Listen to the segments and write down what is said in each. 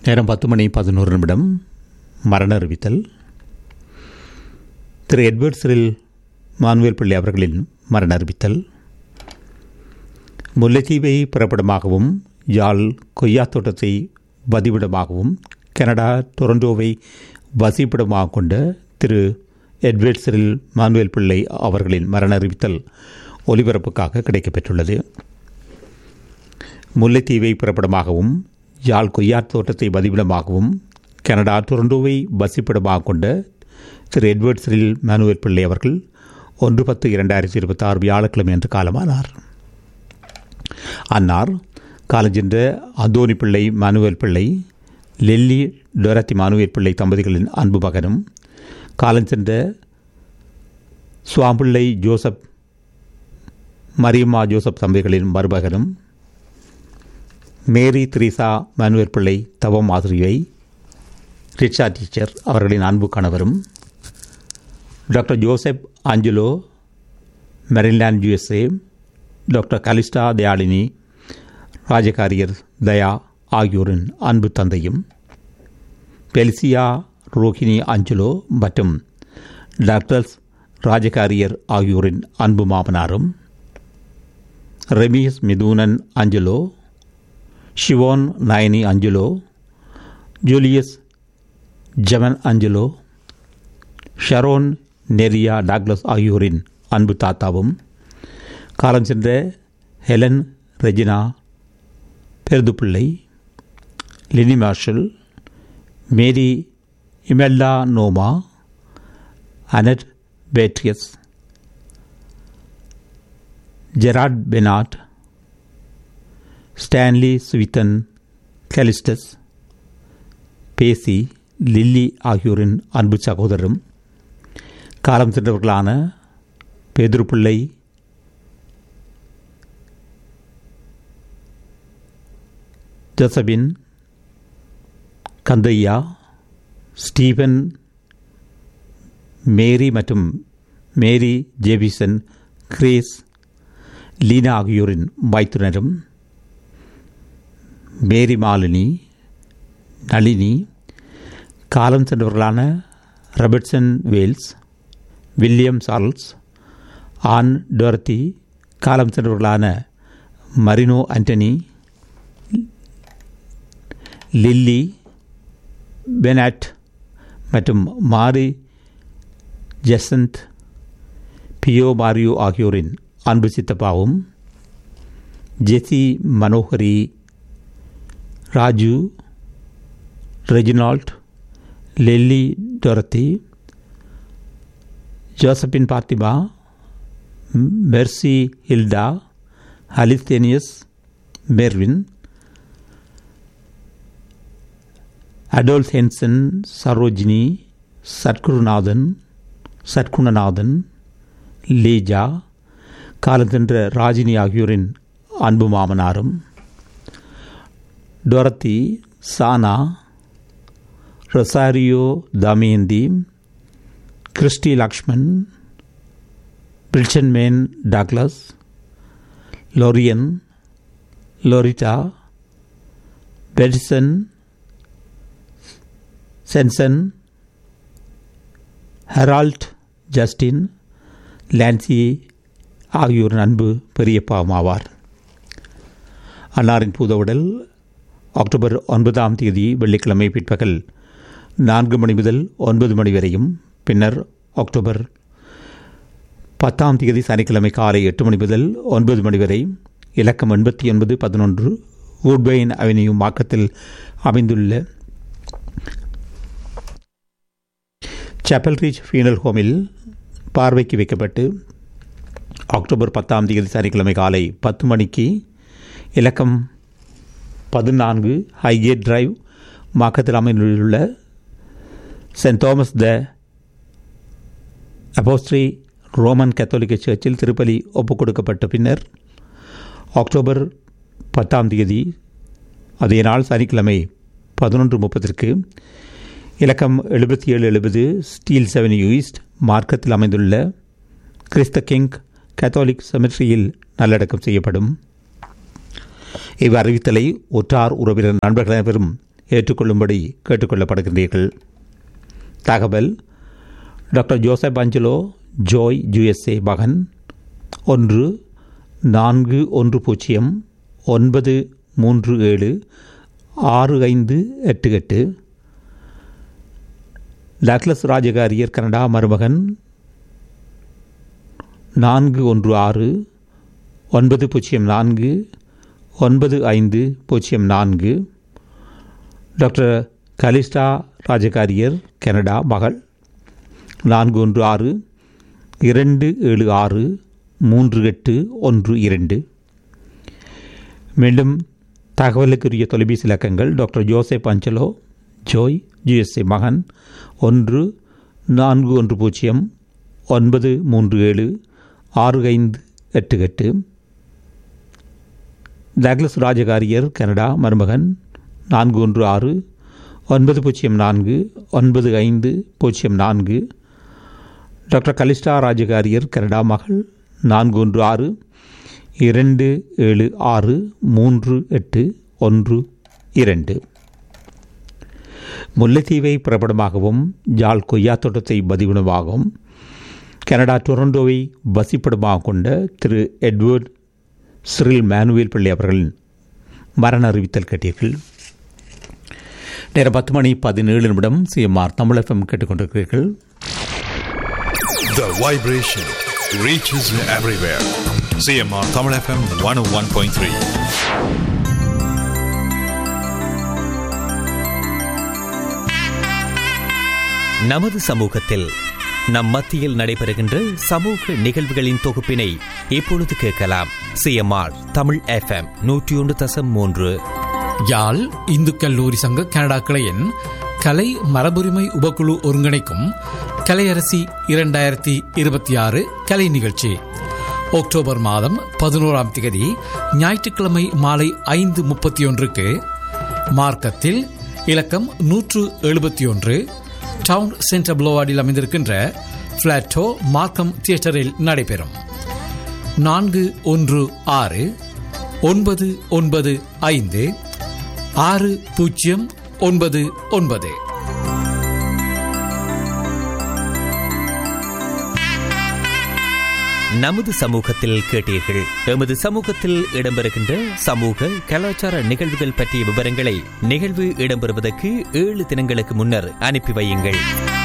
நேரம் பத்து மணி பதினோரு நிமிடம் மரண அறிவித்தல் திரு எட்வர்ட் சிறில் மானுவேல் பிள்ளை அவர்களின் மரண அறிவித்தல் முல்லைத்தீவை பிறப்பிடமாகவும் யாழ் கொய்யா தோட்டத்தை வதிவிடமாகவும் கனடா டொரண்டோவை வசிப்பிடமாக கொண்ட திரு எட்வர்ட் சிறில் மானுவேல் பிள்ளை அவர்களின் மரண அறிவித்தல் ஒலிபரப்புக்காக கிடைக்கப்பெற்றுள்ளது முல்லைத்தீவை பிறப்பிடமாகவும் யாழ் கொய்யாத் தோட்டத்தை வதிவிடமாகவும் கனடா டொரண்டோவை வசிப்பிடமாக கொண்ட திரு எட்வர்ட் சிறில் மானுவேல் பிள்ளை அவர்கள் ஒன்று பத்து இரண்டாயிரத்தி இருபத்தி ஆறு வியாழக்கிழமை என்று காலமானார் அன்னார் காலஞ்சென்ற அந்தோனி பிள்ளை மானுவேல் பிள்ளை லெல்லி டொரத்தி மானுவேல் பிள்ளை தம்பதிகளின் அன்பு மகனும் காலஞ்சென்ற சுவாம்பிள்ளை ஜோசப் மரியம்மா ஜோசப் தம்பிகளின் மருமகனும் மேரி திரிசா மானுவேல் பிள்ளை தவம் ஆசிரியை ரிச்சா டீச்சர் அவர்களின் அன்பு கணவரும் doctor Joseph Angelo Maryland USA doctor Calista Dayalini Rajakariyar Daya ஆகியோரின் அன்பு தந்தையும் பெல்சியா ரோஹினி அஞ்சலோ மற்றும் டாக்டர்ஸ் ராஜகாரியர் ஆகியோரின் அன்பு மாமனாரும் Remius Mithunan Angelo Siobhan Nayani Angelo Julius Jaman Angelo Sharon Neria Douglas ஆகியோரின் அன்பு தாத்தாவும் காலம் சென்ற Helen Regina Peruthupillai Lini Marshall Mary Imella நோமா Annette Patrius Gerard Bernard Stanley Swithun Callistus Bessie Lily ஆகியோரின் அன்பு சகோதரரும் காலம் சென்றவர்களான Pethurupillai Josephine Kandiah Steven Mary மற்றும் மேரி ஜேபிசன் கிரேஸ் லீனா ஆகியோரின் மைத்துனரும் மேரி மாலினி நளினி காலம் சென்றவர்களான Robertson Wales William Charles Ann Dorothy காலம் சென்றவர்களான மரினோ ஆண்டனி லில்லி பெனாட் மற்றும் மாரி ஜெசந்த் பியோ மாரியோ ஆகியோரின் அன்பு சித்தப்பாவும் Jessie Manohari Raju Reginald Lelly Dorothy Josephine Parthiba Mercy Hilda ஹலிஸ்தேனியஸ் மெர்வின் அடோல்ஸ் ஹென்சன் சரோஜினி சத்குருநாதன் சத்குணநாதன் லீஜா காலத்தென்ற ராஜினி ஆகியோரின் அன்பு மாமனாரும் டொரத்தி சானா ரொசாரியோ தமேந்தி கிறிஸ்டி லக்ஷ்மன் பில்சன் மேன் டாக்லஸ் லொரியன் லொரிட்டா பெட்சன் சென்சன் ஹெரால்ட் ஜஸ்டின் லான்சி ஆகியோரின் அன்பு பெரியப்பாமாவார் அன்னாரின் பூதவுடல் அக்டோபர் ஒன்பதாம் தேதி வெள்ளிக்கிழமை பிற்பகல் நான்கு மணி முதல் ஒன்பது மணி வரையும் பின்னர் அக்டோபர் பத்தாம் தேதி சனிக்கிழமை காலை எட்டு மணி முதல் ஒன்பது மணி வரை இலக்கம் எண்பத்தி ஒன்பது பதினொன்று வூட்பெயின் அவென்யூ மாக்கத்தில் அமைந்துள்ள சாப்பல் ரீச் ஃபீனல் ஹோமில் பார்வைக்கு வைக்கப்பட்டு அக்டோபர் பத்தாம் தேதி சனிக்கிழமை காலை பத்து மணிக்கு இலக்கம் பதினான்கு ஹைகேட் டிரைவ் மாக்கத்தில் அமைந்துள்ள Saint Thomas the apostle Roman கத்தோலிக்க சர்ச்சில் திருப்பலி ஒப்புக் கொடுக்கப்பட்ட பின்னர் அக்டோபர் பத்தாம் தேதி அதே நாள் சனிக்கிழமை பதினொன்று முப்பதற்கு இலக்கம் எழுபத்தி ஏழு எழுபது ஸ்டீல் செவன் ஈஸ்ட் மார்க்கத்தில் அமைந்துள்ள கிறிஸ்த கிங் கத்தோலிக் செமிட்ரியில் நல்லடக்கம் செய்யப்படும் இவ் அறிவித்தலை ஒற்றார் உறவினர் நண்பர்கள் அனைவரும் ஏற்றுக்கொள்ளும்படி கேட்டுக்கொள்ளப்படுகின்றீர்கள் தகவல் doctor Joseph Angelo Joy USA மகன் ஒன்று நான்கு ஒன்று பூஜ்ஜியம் ஒன்பது மூன்று ஏழு ஆறு ஐந்து எட்டு எட்டு டக்ளஸ் ராஜகாரியர் கனடா மருமகன் நான்கு ஒன்று ஆறு ஒன்பது பூஜ்ஜியம் நான்கு ஒன்பது ஐந்து பூஜ்ஜியம் நான்கு டாக்டர் கலிஸ்டா ராஜகாரியர் கனடா மகள் நான்கு ஒன்று ஆறு இரண்டு ஏழு ஆறு மூன்று எட்டு ஒன்று இரண்டு மீண்டும் தகவலுக்குரிய தொலைபேசி இலக்கங்கள் doctor Joseph Angelo Joy USA மகன் ஒன்று நான்கு ஒன்று பூஜ்ஜியம் ஒன்பது மூன்று ஏழு ஆறு ஐந்து எட்டு எட்டு டக்ளஸ் ராஜகாரியர் கனடா மருமகன் நான்கு ஒன்று ஆறு ஒன்பது பூஜ்ஜியம் நான்கு ஒன்பது ஐந்து பூஜ்ஜியம் நான்கு டாக்டர் கலிஸ்டா ராஜகாரியர் கனடா மகள் நான்கு ஒன்று ஆறு இரண்டு ஏழு ஆறு மூன்று எட்டு ஒன்று இரண்டு முல்லைத்தீவை புறப்படமாகவும் ஜால் கொய்யா தோட்டத்தை பதிவுணமாகவும் கனடா டொரண்டோவை வசிப்பிடமாக கொண்ட திரு எட்வர்ட் சிறில் மேனுவேல் பிள்ளை அவர்களின் மரண அறிவித்தல் கேட்டீர்கள் நேரம் பத்து மணி பதினேழு நிமிடம் சிஎம்ஆர் தமிழகம் கேட்டுக்கொண்டிருக்கிறீர்கள் The vibration reaches everywhere. CMR Tamil FM 101.3. நமது சமூகத்தில் நம் மத்தியில் நடைபெறுகின்ற சமூக நிகழ்வுகளின் தொகுப்பினை இப்பொழுது கேட்கலாம் சிஎம்ஆர் தமிழ் எஃப்எம் நூற்றி ஒன்று தசம் மூன்று யாழ் இந்து கல்லூரி சங்க கனடா கிளையின் கலை மரபுரிமை உபக்குழு ஒருங்கிணைக்கும் கலையரசி இரண்டாயிரத்தி இருபத்தி ஆறு கலை நிகழ்ச்சி அக்டோபர் மாதம் பதினோராம் தேதி ஞாயிற்றுக்கிழமை மாலை ஐந்து முப்பத்தி ஒன்றுக்கு மார்க்கத்தில் இலக்கம் நூற்று எழுபத்தி ஒன்று டவுன் சென்டர் புளோவார்டில் அமைந்திருக்கின்ற பிளாட்டோ மார்க்கம் தியேட்டரில் நடைபெறும் நான்கு ஒன்று ஆறு ஒன்பது ஒன்பது ஐந்து ஆறு பூஜ்ஜியம் ஒன்பது ஒன்பது நமது சமூகத்தில் கேட்டீர்கள் எமது சமூகத்தில் இடம்பெறுகின்ற சமூக கலாச்சார நிகழ்வுகள் பற்றிய விவரங்களை நிகழ்வு இடம்பெறுவதற்கு ஏழு தினங்களுக்கு முன்னர் அனுப்பி வையுங்கள்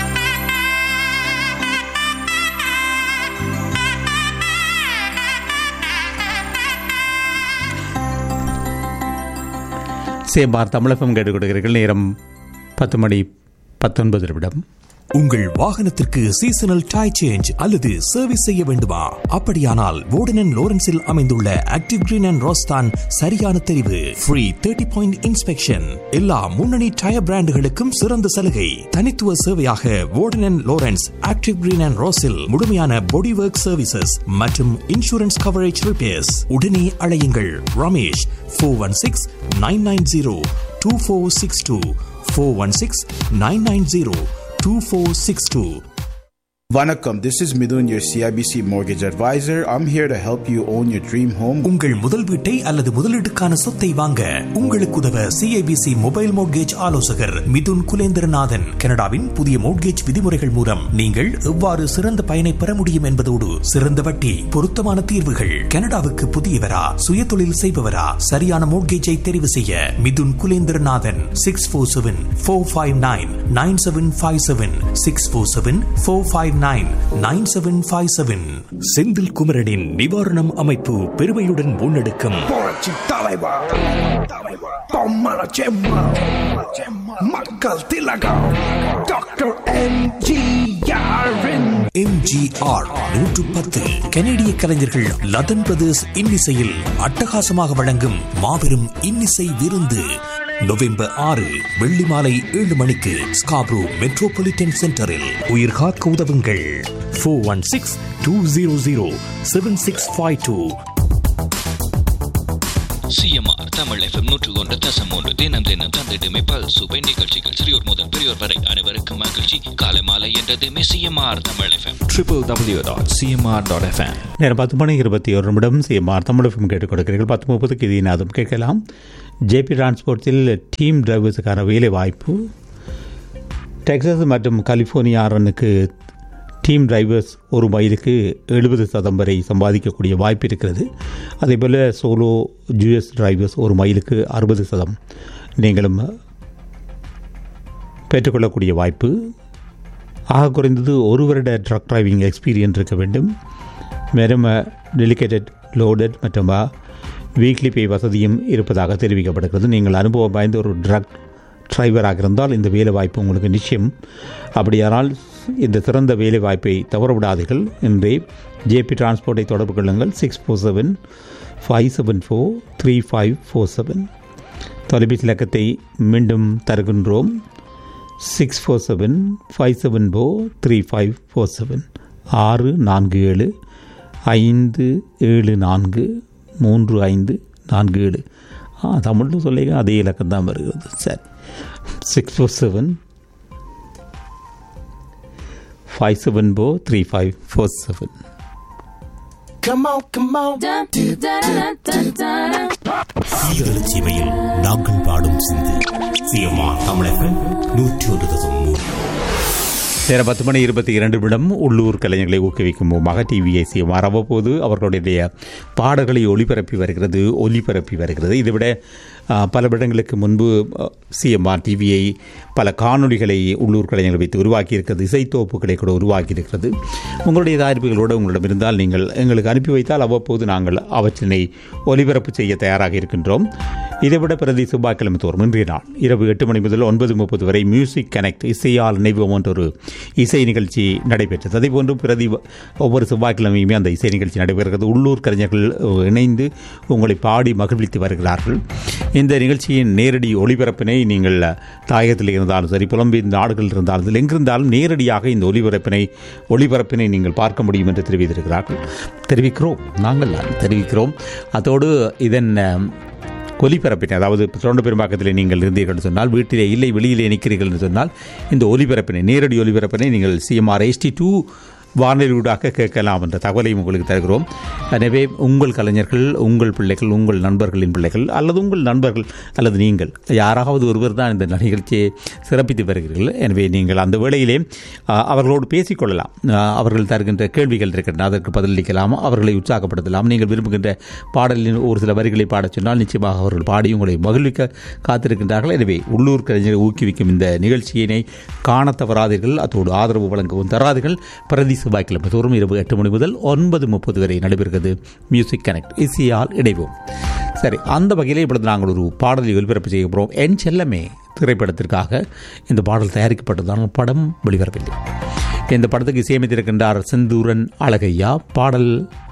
சிஎம்ஆர் தமிழகம் கேட்டுக்கொண்டிருக்கிறீர்கள் நேரம் பத்து மணி பத்தொன்பது நிமிடம் உங்கள் வாகனத்திற்கு சீசனல் டை சேஞ்ச் அல்லது சர்வீஸ் செய்ய வேண்டுமா அப்படியானால் வோர்டன் லோரன்ஸில் அமைந்துள்ள ஆக்டிவ் கிரீன் அண்ட் ரோஸ்தான் சரியான தெரிவு ஃப்ரீ தேர்ட்டி பாயிண்ட் இன்ஸ்பெக்ஷன் எல்லா முன்னணி டயர் பிராண்டுகளுக்கும் சிறந்த சலுகை தனித்துவ சேவையாக Warden Lawrence active green and ரோஸில் முழுமையான பாடி ஒர்க் சர்வீசஸ் மற்றும் இன்சூரன்ஸ் கவரேஜ் ரிப்பேர்ஸ் உடனே அழையுங்கள் Ramesh four one six nine nine zero two four six two four one six nine nine zero 2462. Vanakkam, this is Midun, your CIBC mortgage advisor. I'm here to help you own your dream home. உங்கள் முதல் வீட்டை அல்லது முதலீட்டுக்கான சொத்தை வாங்க உங்களுக்கு உதவ CIBC mobile mortgage ஆலோசகர் மிதுன் குலேந்திரநாதன் கனடாவின் புதிய மோட்கேஜ் விதிமுறைகள் மூலம் நீங்கள் எவ்வாறு சிறந்த பயனை பெற முடியும் என்பதோடு சிறந்த வட்டி பொருத்தமான தீர்வுகள் கனடாவுக்கு புதியவரா சுய தொழில் செய்பவரா சரியான மோட்கேஜை தெரிவு செய்ய Mithun Kulendranathan six four seven four five nine nine seven five seven six four seven four five nine nine seven five seven Senthil குமரனின் நிவாரணம் அமைப்பு பெருமையுடன் முன்னெடுக்கும் புரட்சி தலைவர் பொம்மல செம்மா மக்கள் திலகம் டாக்டர் எம்ஜிஆரின் எம்ஜிஆர் நூற்று பத்து கனேடிய கலைஞர்கள் லதன் பிரதர்ஸ் இன்னிசையில் அட்டகாசமாக வழங்கும் மாபெரும் இன்னிசை விருந்து நவம்பர் ஆறு வெள்ளி மாலை ஏழு மணிக்கு ஸ்காப்ரோ மெட்ரோபாலிட்டன் சென்டரில் உயிர் காக்க உதவுங்கள் four one six two zero zero seven six five two CMR Tamil FM நூற்று ஒன்று தசம் ஒன்று தினம் தினம் தந்திடுமே பல் சுவை நிகழ்ச்சிகள் சிறியோர் முதல் பெரியோர் வரை அனைவருக்கும் மகிழ்ச்சி காலை மாலை என்றதுமே CMR Tamil FM triple W dot CMR dot FM நேரம் பத்து மணி இருபத்தி ஒரு நிமிடம் சிஎம்ஆர் தமிழகம் கேட்டுக் கொடுக்கிறீர்கள் பத்து முப்பதுக்கு இது நாதும் கேட்கலாம் ஜேபி டிரான்ஸ்போர்ட்ஸில் டீம் டிரைவர்ஸுக்கான வேலை வாய்ப்பு டெக்சஸ் மற்றும் கலிஃபோர்னியா ரன்னுக்கு டீம் டிரைவர்ஸ் ஒரு மைலுக்கு எழுபது சதம் வரை சம்பாதிக்கக்கூடிய வாய்ப்பு இருக்கிறது அதேபோல் சோலோ ஜூஎஸ் டிரைவர்ஸ் ஒரு மைலுக்கு அறுபது சதம் நீங்களும் பெற்றுக்கொள்ளக்கூடிய வாய்ப்பு ஆக குறைந்தது ஒரு வருட ட்ரக் டிரைவிங் எக்ஸ்பீரியன்ஸ் இருக்க வேண்டும் மேலும் டெலிகேட்டட் லோடட் மற்றும் வீக்லி பே வசதியும் இருப்பதாக தெரிவிக்கப்படுகிறது நீங்கள் அனுபவம் வாய்ந்த ஒரு ட்ரக் டிரைவராக இருந்தால் இந்த வேலை வாய்ப்பு உங்களுக்கு நிச்சயம் அப்படியானால் இந்த சிறந்த வேலை வாய்ப்பை தவறவிடாதீர்கள் என்றே ஜேபி டிரான்ஸ்போர்ட்டை தொடர்பு கொள்ளுங்கள் six four seven five seven four three five four seven தொலைபேசி இலக்கத்தை மீண்டும் தருகின்றோம் six four seven five seven four three five four seven ஆறு நான்கு ஏழு ஐந்து ஏழு நான்கு மூன்று ஐந்து நான்கு ஏழு ஆ தமிழில் சொல்லிங்க அதே இலக்கம் தான் வருகிறது சரி six four seven five seven four three five four seven Come on, come on. சீரழிச் சீமையில் நாங்கள் பாடும் சிந்து சிஎம்ஆர் தமிழகம் நூற்றி ஒரு தசம் மூன்று நேரம் பத்து மணி இருபத்தி இரண்டு நிமிடம் உள்ளூர் கலைஞர்களை ஊக்குவிக்கும் முகமாக டிவிஐசி அவ்வப்போது அவர்களுடைய பாடல்களை ஒளிபரப்பி வருகிறது ஒலிபரப்பி வருகிறது இதைவிட ஆ, பல வருடங்களுக்கு முன்பு சிஎம்ஆர் டிவியை பல காணொளிகளை உள்ளூர் கலைஞர்கள் வைத்து உருவாக்கி இருக்கிறது இசைத்தோப்புகளை கூட உருவாக்கி இருக்கிறது உங்களுடைய தயாரிப்புகளோடு உங்களிடம் இருந்தால் நீங்கள் எங்களுக்கு அனுப்பி வைத்தால் அவ்வப்போது நாங்கள் அவற்றினை ஒலிபரப்பு செய்ய தயாராக இருக்கின்றோம் இதைவிட பிரதி செவ்வாய்க்கிழமை தோறும் இன்றைய நாள் இரவு எட்டு மணி முதல் ஒன்பது முப்பது வரை மியூசிக் கனெக்ட் இசையால் நினைவோம் என்ற ஒரு இசை நிகழ்ச்சி நடைபெற்றது அதே போன்று பிரதி ஒவ்வொரு செவ்வாய்க்கிழமையுமே அந்த இசை நிகழ்ச்சி நடைபெறுகிறது உள்ளூர் கலைஞர்கள் அஹ், இணைந்து உங்களை பாடி மகிழ்வித்து வருகிறார்கள் இந்த நிகழ்ச்சியின் நேரடி ஒளிபரப்பினை நீங்கள் தாயகத்தில் இருந்தாலும் சரி புலம்பெயர் நாடுகளில் இருந்தாலும் சரி எங்கிருந்தாலும் நேரடியாக இந்த ஒளிபரப்பினை ஒளிபரப்பினை நீங்கள் பார்க்க முடியும் என்று தெரிவித்திருக்கிறார்கள் தெரிவிக்கிறோம் நாங்கள் தெரிவிக்கிறோம் அதோடு இதன் அஹ், ஒலிபரப்பினை அதாவது தொண்டு பெரும்பாக்கத்தில் நீங்கள் இருந்தீர்கள் என்று சொன்னால் வீட்டிலே இல்லை வெளியிலே நிற்கிறீர்கள் என்று சொன்னால் இந்த ஒலிபரப்பினை நேரடி ஒலிபரப்பினை நீங்கள் சிஎம்ஆர் எஸ்டி டூ வானொலியூடாக கேட்கலாம் என்ற தகவலையும் உங்களுக்கு தருகிறோம் எனவே உங்கள் கலைஞர்கள் உங்கள் பிள்ளைகள் உங்கள் நண்பர்களின் பிள்ளைகள் அல்லது உங்கள் நண்பர்கள் அல்லது நீங்கள் யாராவது ஒருவர் தான் இந்த நிகழ்ச்சியை சிறப்பித்து வருகிறீர்கள் எனவே நீங்கள் அந்த வேளையிலே ஆ, அவர்களோடு பேசிக்கொள்ளலாம் ஆ, அவர்கள் தருகின்ற கேள்விகள் இருக்கின்றன அதற்கு பதிலளிக்கலாம் அவர்களை உற்சாகப்படுத்தலாம் நீங்கள் விரும்புகின்ற பாடலின் ஒரு சில வரிகளை பாடச் சொன்னால் நிச்சயமாக அவர்கள் பாடி உங்களை மகிழ்விக்க காத்திருக்கின்றார்கள் எனவே உள்ளூர் கலைஞரை ஊக்குவிக்கும் இந்த நிகழ்ச்சியினை காண தவறாதீர்கள் அதோடு ஆதரவு வழங்கவும் தராதீர்கள் பிரதி செவ்வாய்க்கிழமை தோறும் இரவு எட்டு மணி முதல் ஒன்பது முப்பது வரை நடைபெறுகிறது மியூசிக் கனெக்ட் இசையால் இணைவோம் சரி அந்த வகையில் இப்பொழுது நாங்கள் ஒரு பாடலை ஒலிபரப்பு செய்ய போகிறோம் என் செல்லமே திரைப்படத்திற்காக இந்த பாடல் தயாரிக்கப்பட்டதான படம் வெளிவரவில்லை இந்த படத்துக்கு இசையமைத்திருக்கின்றார் செந்தூரன் அழகையா பாடல்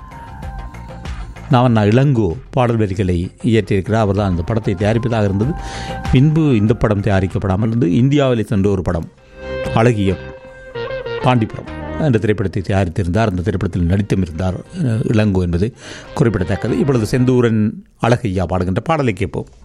நான் நான் இளங்கோ பாடல் வரிகளை இயற்றியிருக்கிறார் அவர் தான் அந்த படத்தை தயாரிப்பதாக இருந்தது பின்பு இந்த படம் தயாரிக்கப்படாமல் இருந்து இந்தியாவில் சென்ற ஒரு படம் அழகிய பாண்டிபுரம் என்ற திரைப்படத்தை தயாரித்திருந்தார் அந்த திரைப்படத்தில் நடித்தும் இருந்தார் அஹ், இளங்கோ என்பது குறிப்பிடத்தக்கது இப்பொழுது செந்தூரன் அழகையா பாடுகின்ற பாடலை கேட்போம்